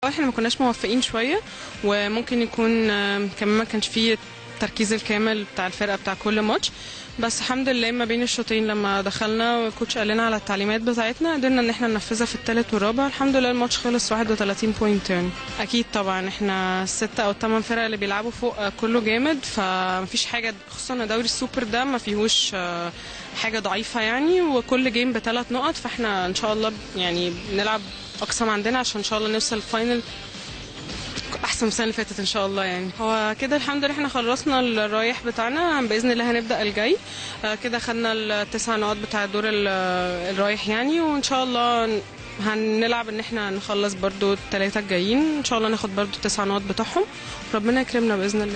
احنا ما كناش موفقين شويه وممكن يكون آم، كمان ما كانش فيه التركيز الكامل بتاع الفرقه بتاع كل ماتش بس الحمد لله ما بين الشوطين لما دخلنا والكوتش قال لنا على التعليمات بتاعتنا قدرنا ان احنا ننفذها في الثالث والرابع الحمد لله الماتش خلص 31 بوينت يعني اكيد طبعا احنا الستة او الثمان فرق اللي بيلعبوا فوق آه، كله جامد فمفيش حاجه خصوصا ان دوري السوبر ده ما فيهوش آه، حاجه ضعيفه يعني وكل جيم بثلاث نقط فاحنا ان شاء الله بنلعب نلعب اقصى ما عندنا عشان ان شاء الله نوصل الفاينل احسن من السنه اللي فاتت ان شاء الله يعني هو كده الحمد لله احنا خلصنا الرايح بتاعنا باذن الله هنبدا الجاي آه، كده خدنا التسع نقاط بتاع الدور ال- الرايح يعني وان شاء الله هنلعب ان احنا نخلص برضو الثلاثه الجايين ان شاء الله ناخد برضو التسع نقاط بتوعهم ربنا يكرمنا باذن الله